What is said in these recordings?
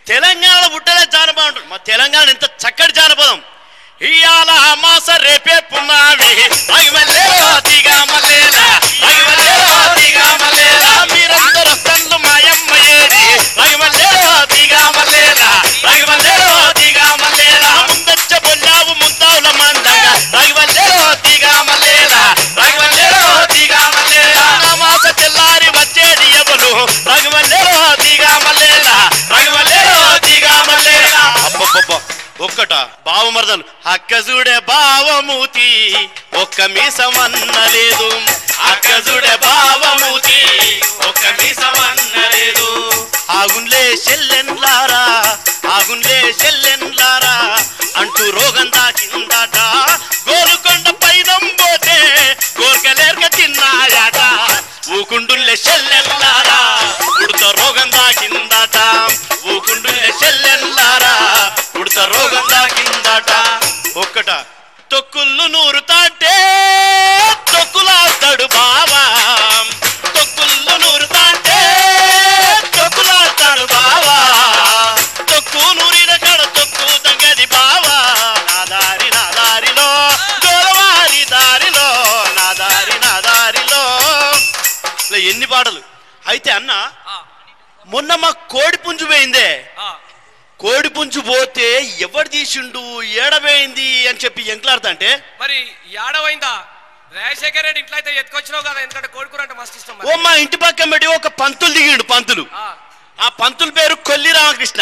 తెలంగాణలో పుట్టలే జానపదం అంటారు మా తెలంగాణ ఎంత చక్కటి జానపదం ఇయాల మాస రేపే పున్నామి అగిమల్లేలో తీగా మల్లేలా అగిమల్లేలో తీగా మల్లేలా మీరందరూ వస్తన్లు మాయమ్మ ఏడి అగిమల్లేలో తీగా మల్లేలా అగిమల్లేలో తీగా మల్లేలా ముందచ్చ బొల్లావు ముందావుల మందంగా అగిమల్లేలో తీగా మల్లేలా అగిమల్లేలో తీగా మల్లేలా నా మాస తెల్లారి వచ్చేది ఎవరు రఘువల్లేలో తీగా మల్లేలా రఘువల్లేలో తీగా మల్లేలా అబ్బబ్బబ్బ ఒక్కట బావమరదలు అక్క చూడే బావమూతి ఒక్క మీసమన్నలేదు అక్క చూడే బావమూతి ఒక్క మీసమన్నలేదు ఆగున్లే చెల్లెన్లారా ఆగున్లే చెల్లెన్లారా అంటూ రోగం దాకిందట గోలుకొండ పైనం పోతే కోరికలేర్క తిన్నాయట ఊకుండుల్లే చెల్లెల్లారా ఉడత రోగం దాకిందట ఊకుండుల్లే చెల్లెల్లారా ఉడత రోగం దాకిందట ఒక్కట తొక్కుళ్ళు నూరుతాంటే తొక్కులాస్తాడు బావా తొక్కుళ్ళు నూరుతాంటే తొక్కులాస్తాడు బావా తొక్కు నూరిన కడ తొక్కు తంగది బావా నా దారి నా దారిలో గోరవారి దారిలో నా దారి నా దారిలో ఇలా ఎన్ని పాటలు అయితే అన్న ఆ, మొన్న మా కోడి పుంజు పోయిందే ఆ, కోడి పుంజు పోతే ఎవడు తీసిండు ఏడపోయింది అని చెప్పి ఎంకలాడుతా అంటే మరి ఏడవైందా రాజశేఖర్ రెడ్డి ఇంట్లో అయితే ఎత్తుకొచ్చినావు కదా ఎందుకంటే కోడికూర అంటే మస్తు ఇష్టం ఓ మరి. మా ఇంటి పక్కన పెట్టి ఒక పంతులు దిగిండు పంతులు ఆ, ఆ పంతుల పేరు కొల్లి రామకృష్ణ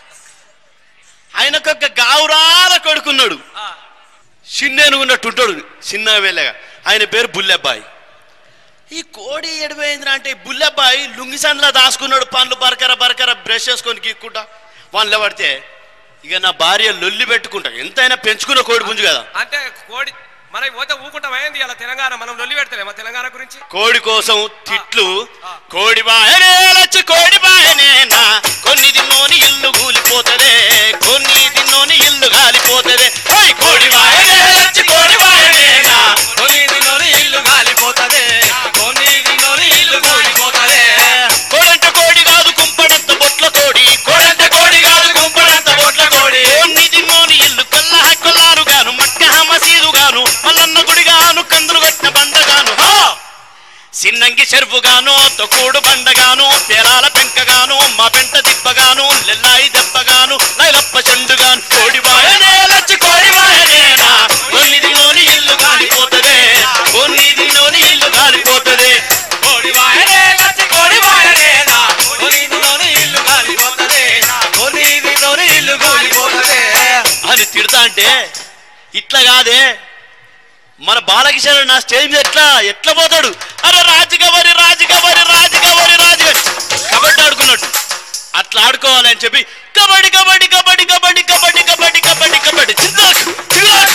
ఆయనకు ఒక గావురాల కొడుకున్నాడు ఆ, చిన్నేనుగున్నట్టు ఉంటాడు చిన్న వెళ్ళగా ఆయన పేరు బుల్లెబ్బాయి ఈ కోడి ఎడిపోయిందిరా అంటే ఈ బుల్లెబ్బాయి లుంగిసన్లా దాచుకున్నాడు పండ్లు బరకర బరకర బ్రష్ చేసుకొని గీక్కుంటా వాళ్ళు పడితే ఇక నా భార్య లొల్లి పెట్టుకుంటా ఎంతైనా పెంచుకున్న కోడి పుంజు కదా అంటే కోడి మనం పోతే ఊకుంటాం అయింది ఇలా తెలంగాణ మనం లొల్లి పెడతలే మా తెలంగాణ గురించి కోడి కోసం తిట్లు ఆ. కోడి బాయనే లచ్చి కోడి బాయనేనా కొన్ని దిన్నోని ఇల్లు కూలిపోతదే కొన్ని దిన్నోని ఇల్లు కాలిపోతదే ఓయ్ కోడి బాయనే లచ్చి కోడి బాయనేనా కొన్ని దిన్నోని ఇల్లు కాలిపోతదే కొన్ని దిన్నోని ఇల్లు కూలిపోతదే కోడంట కోడి కాదు కుంపడంత బొట్ల కోడి కోడంట కోడి కాదు కుంపడంత బొట్ల కోడి కొన్ని దిన్నోని ఇల్లు కొల్ల కొల్లారు గాను మక్క మసీదు గాను మల్లన్న గుడి గాను కందులు కొట్టిన బండగాను హా సిన్నంగి చెరుపుగాను తొక్కుడు బండగాను పేరాల పెంకగాను మా పెంట దిబ్బగాను లెల్లాయి దెబ్బగాను లైలప్ప చెండుగాను కోడి బాయనే లచ్చి కోడి బాయనేనా కొన్ని దినోని ఇల్లు కాలిపోతదే కొన్ని దినోని ఇల్లు కాలిపోతదే కోడి బాయనే లచ్చి కోడి బాయనేనా కొన్ని దినోని ఇల్లు కాలిపోతదే కొన్ని దినోని ఇల్లు కాలిపోతదే అని తిడతా అంటే ఇట్లా కాదే మన బాలకిషన్ నా స్టేజ్ మీద ఎట్లా ఎట్లా పోతాడు అరే రాజుగవరి రాజుగవరి రాజుగవరి రాజుగవరి కబడ్డీ ఆడుకున్నట్టు అట్లా ఆడుకోవాలని చెప్పి కబడ్డీ కబడ్డీ కబడ్డీ కబడ్డీ కబడ్డీ కబడ్డీ కబడ్డీ కబడ్డీ చిన్నాకు చిన్నాకు